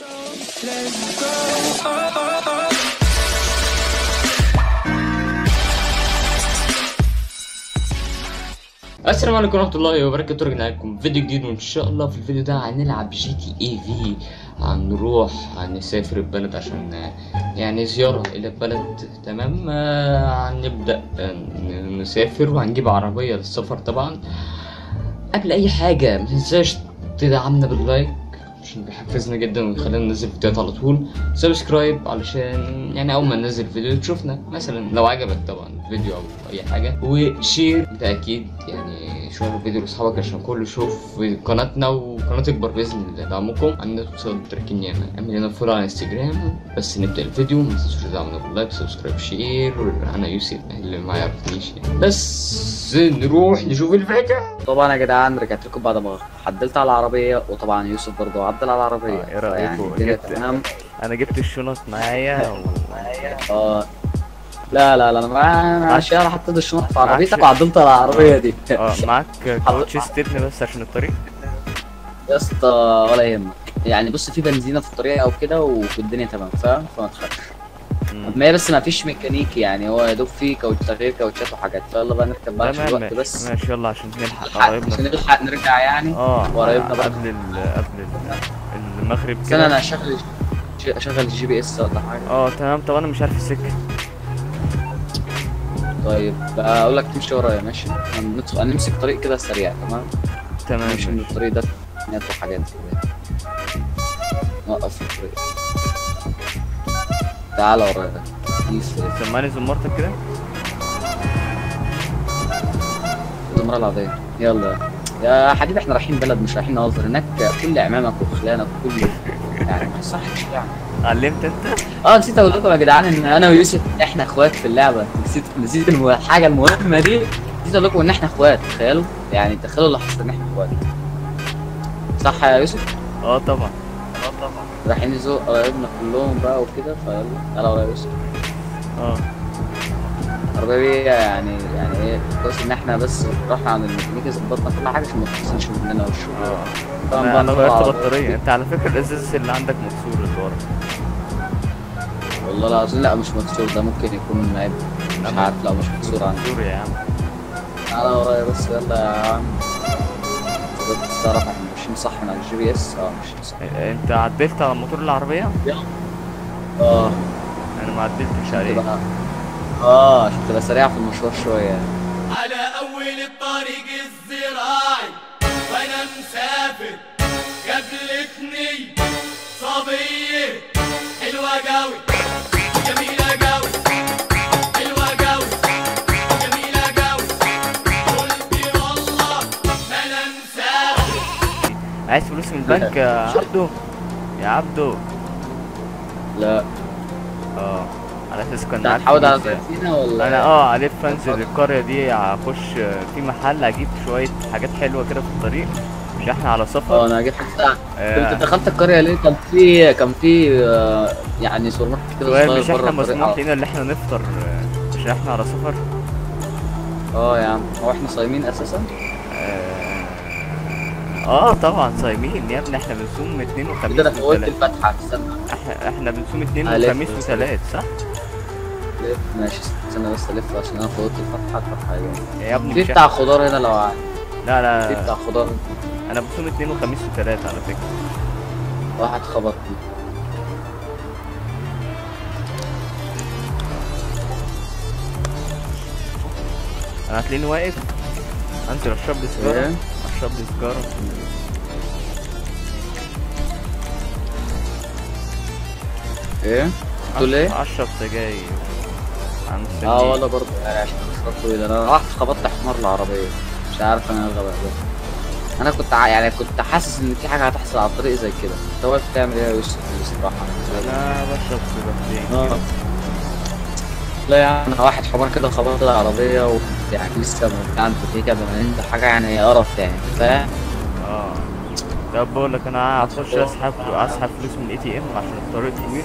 السلام عليكم ورحمة الله وبركاته رجعنا لكم فيديو جديد وإن شاء الله في الفيديو ده هنلعب جي تي اي في هنروح هنسافر البلد عشان آه، يعني زيارة إلى البلد تمام آه، هنبدأ آه، نسافر وهنجيب عربية للسفر طبعا قبل أي حاجة متنساش تدعمنا باللايك عشان بيحفزنا جدا ويخلينا ننزل فيديوهات على طول سبسكرايب علشان يعني اول ما ننزل فيديو تشوفنا مثلا لو عجبك طبعا الفيديو او اي حاجه وشير ده اكيد يعني شير الفيديو لاصحابك عشان كله يشوف قناتنا وقناه تكبر باذن الله دعمكم عندنا توصل تركين ياما اعمل لنا فولو على انستجرام بس نبدا الفيديو ما تنسوش تدعمنا باللايك سبسكرايب شير انا يوسف اللي ما يعرفنيش يعني. بس نروح نشوف الفيديو طبعا يا جدعان رجعت لكم بعد ما عدلت على العربيه وطبعا يوسف برضه عدل على العربيه آه، إيه رأيكم؟ يعني الدنيا جبت- تمام انا جبت الشنط معايا و... اه لا لا لا انا معايا عشان انا حطيت الشنط في عربيتك عشان- وعدلت على العربيه دي اه معاك حط- كوتشي ستيبني بس عشان الطريق يا اسطى ولا يهمك يعني بص في بنزينه في الطريق او كده والدنيا تمام فاهم فما تخافش مم. ما هي بس ما فيش ميكانيكي يعني هو يا دوب في كاوتش تغيير كاوتشات وحاجات فيلا بقى نركب بقى عشان تمام الوقت بس ماشي يلا عشان نلحق عشان قرايبنا نلحق نرجع يعني اه وقرايبنا بقى. قبل ال... قبل ال... المغرب استنى انا كده اشغل اشغل الجي بي اس ولا حاجه اه تمام طب انا مش عارف السكه طيب بقى اقول لك تمشي ورايا ماشي هندخل هنمسك طريق كده سريع تمام تمام نمشي من ماشي. الطريق ده نات وحاجات كده نوقف في الطريق تعال ورايا يس سمعني زمارتك كده الزمرة العادية يلا يا حبيبي احنا رايحين بلد مش رايحين نهزر هناك كل عمامك وخلانك وكل يعني ما يصحش يعني علمت انت اه نسيت اقول لكم يا جدعان ان انا ويوسف احنا اخوات في اللعبه نسيت نسيت الم- الحاجه المهمه دي نسيت اقول لكم ان احنا اخوات تخيلوا يعني تخيلوا اللي حصل ان احنا اخوات صح يا يوسف اه طبعا رايحين نزور قرايبنا كلهم بقى وكده فيلا تعالى ورايا يا يوسف اه العربيه دي يعني يعني ايه كويس ان احنا بس رحنا عند الميكانيكي ظبطنا كل حاجه عشان ما تحصلش مننا والشغل اه طبعا انا بقى انا ندخل غيرت على- بطاريه انت على فكره الازاز اللي عندك مكسور اللي ورا والله العظيم لا مش مكسور ده ممكن يكون عيب مش أما- عارف لا مش مكسور عندي مكسور يا عم تعالى ورايا بس يلا يا عم بس تعرف احنا ماشيين صح من على الجي بي اس اه ماشيين صح انت عدلت على موتور العربيه اه انا ما عدلتش عشان عليه تبقى اه عشان تبقى سريع في المشوار شويه على أول الطريق الزراعي وأنا مسافر قابلتني صبية حلوة جوي جميلة جوي حلوة جوي جميلة جوي قلت والله ما أنا مسافر عايز فلوس من البنك يا عبدو يا عبدو لا اه على اساس كان انت معاك هتحاول على فلوس يعني. بنزينة ولا انا اه الف انزل القريه دي اخش في محل اجيب شويه حاجات حلوه كده في الطريق مش احنا على اه سفر انا جبت حاجة آه، كنت دخلت القرية ليه كان في كان في آه، يعني سوبر ماركت كده سؤال صغير مش احنا بره الطريق مسموح لنا ان احنا نفطر آه، مش احنا على سفر اه يا عم هو احنا صايمين اساسا اه آه، طبعا صايمين يا ابني احنا بنصوم اثنين كده انا وخميس فوت وثلاث الفتحة استنى احنا احنا بنصوم اثنين ألف وخميس بس. وثلاث صح؟ لف ماشي استنى بس الف عشان انا فوت الفتحة الفتحة ايه يا ابني في مش بتاع إحنا- خضار هنا لو عايز لا في لا بتاع خضار انا بصوم اثنين وخميس وثلاث على فكره واحد خبطني انا هتلاقيني واقف انزل اشرب لي سيجاره ايه اشرب لي سيجاره ايه تقول ايه؟ اشرب سجاير عم اه مستنيك. والله برضه يعني عشان مشوار طويل انا رحت خبطت حمار العربية مش عارف انا إيه الغباء ده انا كنت ع- يعني كنت حاسس ان في حاجة هتحصل على الطريق زي كده انت واقف تعمل ايه يا يوسف الصراحة انا بشرب سيجارتين اه كده. لا يا عم انا واحد حمار كده خبط العربية ويعني لسه عند كده بما ان ده حاجة يعني قرف يعني فاهم اه طب بقول لك انا هخش اسحب اسحب فلوس من الاي تي ام عشان الطريق طويل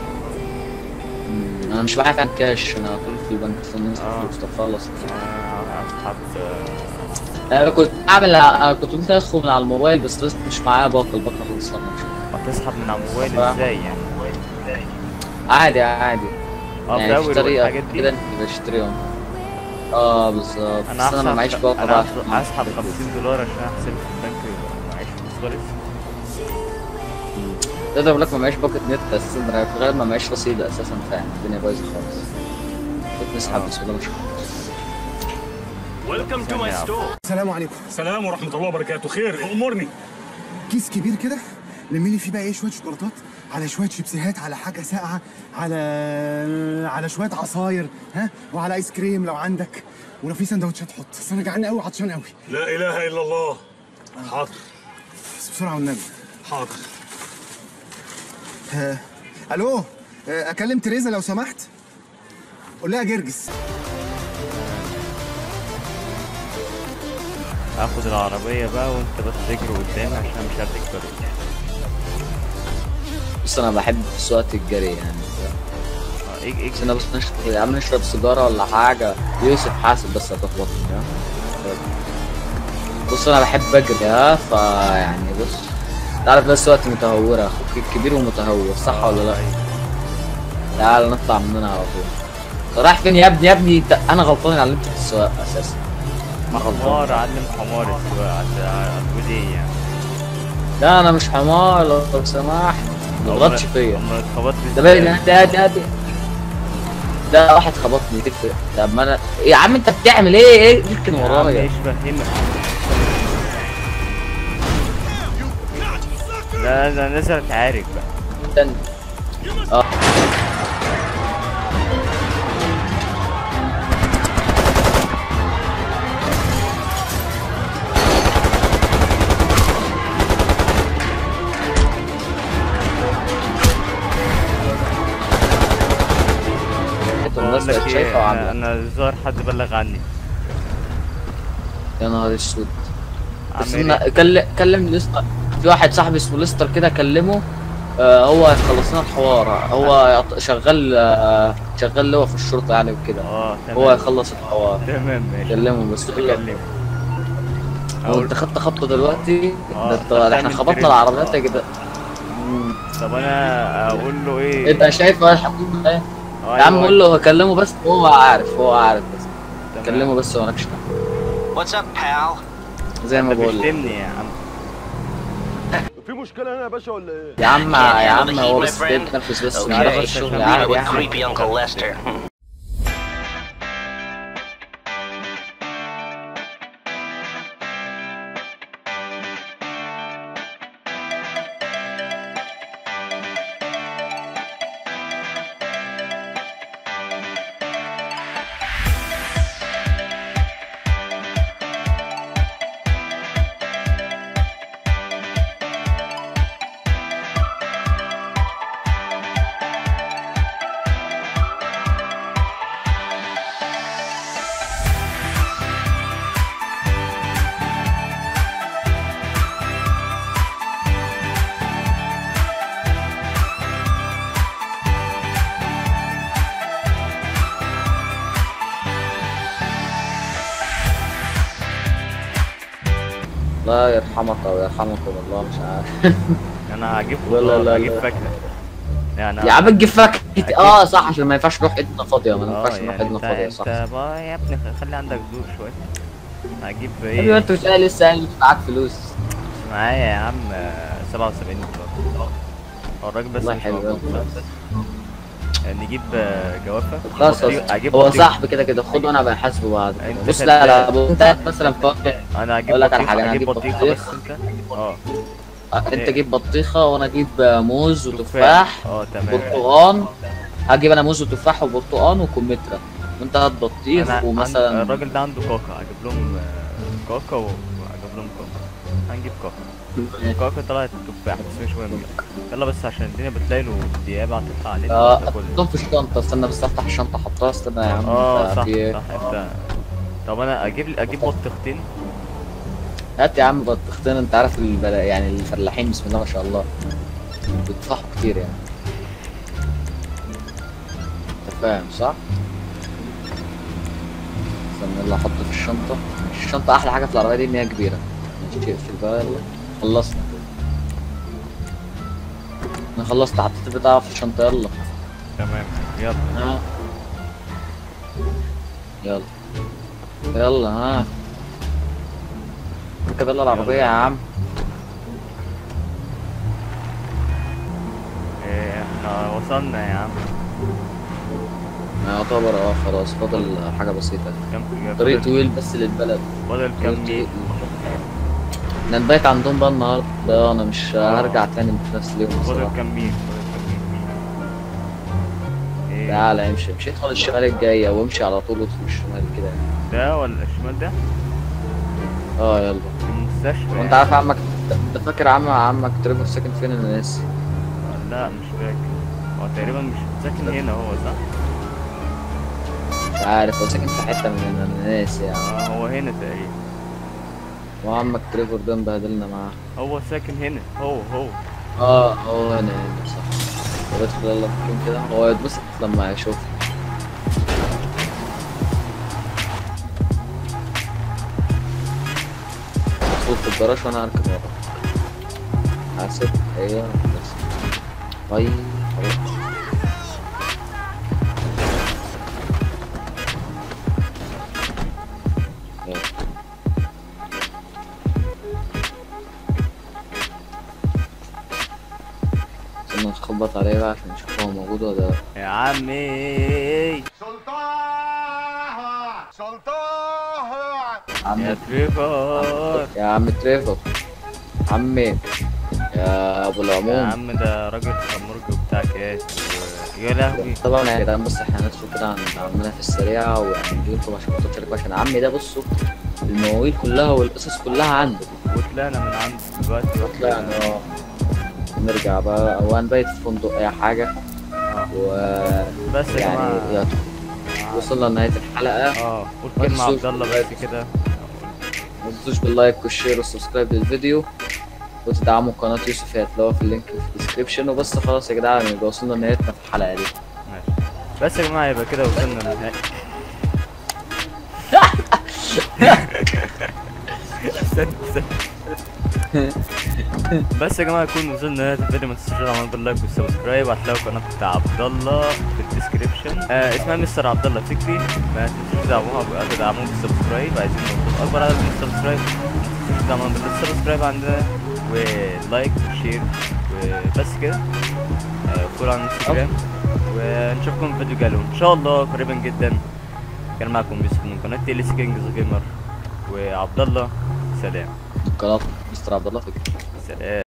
مم، انا مش معايا كان كاش انا كنت في البنك استنى آه. فلوس طب خلص آه، اسحب انا كنت اعمل انا كنت ممكن ادخل من على الموبايل بس لسه مش معايا باقة الباقة خلصت هتسحب من على الموبايل فاهم. ازاي يعني عادي عادي اه يعني في بدور طريقة والحاجات دي كده انت بشتريهم اه بالظبط انا بس انا ما معيش هسحب باقة انا بقى هسحب- هسحب 50 دولار عشان احسب في البنك يبقى معيش فلوس خالص تقدر اقول لك ما معيش باقة نت اساسا ده في الغالب ما معيش رصيد اساسا فاهم الدنيا بايظة خالص كنت نسحب آه. بسم الله ما شاء الله Welcome to my Yeah. store. السلام عليكم السلام ورحمة الله وبركاته خير أمرني كيس كبير كده لمي لي فيه بقى ايه شويه شوكولاتات على شويه شيبسيهات على حاجه ساقعه على على شويه عصاير ها وعلى ايس كريم لو عندك ولو في سندوتشات حط بس انا جعان قوي عطشان قوي لا إله إلا الله حاضر بس بسرعه والنبي حاضر ها. الو آه، اكلم تريزا لو سمحت قول لها جرجس هاخد العربية بقى وانت بس تجري قدامي عشان مش عارف الطريق بس انا بحب سواقة الجري يعني اه ايه ايه بس انا بس نشرب يا عم نشرب سيجارة ولا حاجة يوسف حاسب بس هتخبطني ها بص انا بحب اجري ها فيعني بص تعرف بس وقت متهورة اخوك الكبير ومتهور صح ولا لا؟ تعال نطلع من هنا على طول أنت رايح فين يا ابني يا ابني أنت- انا غلطان اللي علمتك السواقة اساسا أنا حمار غلطان علم حمار السواقة هتقول ايه يعني لا انا مش حمار لو لو سمحت ما تضغطش فيا اما اتخبطت ده باين هادي هادي هادي ده واحد خبطني تفرق طب ما انا يا عم انت بتعمل ايه ايه يمكن ورايا ايش فهمك لا ده نزلت عارك بقى استنى اه الناس بقول لك بقت شايفه ايه وعامله انا الظاهر حد بلغ عني يا نهار اسود بس عامل إن- ايه كلم كلم ليستر في واحد صاحبي اسمه ليستر كده كلمه آه هو هيخلص لنا الحوار هو يعط- شغال آه شغال لواء في الشرطه يعني وكده اه تمام هو هيخلص الحوار تمام ماشي كلمه بس قول له اكلمه هو انت خدت خبطه دلوقتي آه، ده انت- خدت احنا من خبطنا ترند. العربيات يا جدع طب انا اقول له ايه انت شايف بقى الحكومه ايه آه، يا عم أيوة، قول له كلمه بس هو عارف هو عارف بس تمام. كلمه بس ومالكش دعوه What's up, pal? زي ما انت بقول لك بتشتمني يا عم في مشكلة هنا يا باشا ولا ايه؟ يا عم Can't يا handle عم the heat, هو my بس friend? بيتنفس بس Okay, نعرف بس الشغل عشان عادي Meet with يعني creepy Uncle Lester. الله يرحمك او يرحمكم الله مش عارف انا هجيب لا، لا، خضار لا، هجيب لا. فاكهة يعني يا عم تجيب فاكهة اه صح عشان ما ينفعش نروح ايدنا فاضية ما اه ينفعش نروح يعني ايدنا انت فاضية صح انت بقى يا ابني خلي عندك ذوق شوية هجيب يا ابني ايه انت مش قايل لسه قايل مش معاك فلوس معايا يا عم آه، 77 دولار هو الراجل بس والله مش حلو موجود بس. يعني نجيب آه، جوافة خلاص بطيخ- خلاص. هجيب هو بطيخ. صاحبي كده كده خده وانا بحاسبه بعد كده. انت بص لا لا كذاب. بص، انت مثلا في وقت انا هجيب أقول لك على بطيخة حاجة، أنا هجيب هجيب بطيخة بطيخ. بس انت اه انت إيه؟ جيب بطيخة وانا اجيب موز وتفاح اه تمام برتقان هجيب انا موز وتفاح وبرتقان وكمثرى وانت هات بطيخ انا عند- ومثلا الراجل ده عنده كاكا هجيب لهم آه، كاكا وهجيب لهم كاكا هنجيب كاكا كاكا طلعت تفاح بس مش مهم يلا بس عشان الدنيا بتلاقي له ديابة هتطلع علينا اه وتاكل. حطهم في الشنطة استنى بس افتح الشنطة حطها استنى يا عم اه انت صح في ايه؟ صح انت طب انا اجيب اجيب بطيختين هات يا عم بطيختين انت عارف البلا... يعني الفلاحين بسم الله ما شاء الله بيطفحوا كتير يعني انت فاهم صح؟ استنى يلا احطه في الشنطة الشنطة احلى حاجة في العربية دي ان هي كبيرة ماشي اقفل بقى يلا خلصنا انا خلصت حطيت البتاع في الشنطة يلا تمام يلا ها يلا يلا ها ركب يلا العربية يا عم إيه احنا وصلنا يا عم يعتبر اه خلاص فاضل حاجة بسيطة كم طريق طويل بس للبلد فاضل طريق كم طويل. ميل احنا نبيت عندهم بقى النهاردة انا مش هرجع تاني في نفس اليوم فاضل بصراحة كم ميل فاضل كم ميل ايه تعالى امشي مشيت خد الشمال الجاية وامشي على طول وادخل الشمال كده ده ولا الشمال ده؟ اه يلا المستشفى وانت عارف عمك انت فاكر عم عمك تريفر ساكن فين انا ناسي لا مش فاكر هو تقريبا مش ساكن هنا هو صح؟ مش عارف هو ساكن في حتة من هنا انا ناسي يعني اه هو هنا تقريبا وعمك تريفر ده مبهدلنا معاه هو ساكن هنا هو هو اه هو هنا هنا صح طب ادخل يلا ممكن كده هو يتبسط لما يشوف صوت في الجراج وانا هركب ورا حاسب ايوه بس طيب خلاص يلا. استنى نخبط عليه بقى عشان نشوف هو موجود ولا لا يا عمي سلطان سلطان عم يا تريفر يا عم تريفر عمي يا ابو يا العموم عم ده راجل خمرج بتاع كاس و- يا لهوي طبعا يا جدعان بس احنا هندخل كده عند عمنا في السريع ويعني نجي لكم عشان ما تشاركوا عشان عمي ده بصوا المواويل كلها والقصص كلها عنده وطلعنا من عنده دلوقتي طلعنا اه نرجع بقى او هنبيت في فندق اي حاجه اه و بس يا يعني جماعه يلا. وصلنا لنهايه الحلقه اه قول ما كلمة تنسوش عبد الله باللايك. بس كده ما تنسوش باللايك والشير والسبسكرايب للفيديو وتدعموا قناة يوسف هتلاقوها في اللينك في الديسكريبشن وبس خلاص يا جدعان يبقى وصلنا لنهايتنا في الحلقة دي ماشي بس يا جماعة يبقى كده وصلنا للنهاية استنى استنى بس يا جماعة يكون وصلنا لنهاية الفيديو ما تنسوش تعملوا باللايك والسبسكرايب هتلاقوا القناة بتاع عبد الله في الديسكريبشن آه اسمها مستر عبد الله فكري ما تنسوش تدعموها بقى تدعموه بالسبسكرايب عايزين نوصل أكبر عدد من السبسكرايب ما تنسوش تدعمونا بالسبسكرايب عندنا ولايك وشير وبس كده آه فولو على الانستجرام ونشوفكم في فيديو جاي ان شاء الله قريبا جدا كان معكم يوسف من قناة تيلي كينجز جيمر وعبد الله سلام قناة مستر عبد الله فكري سلام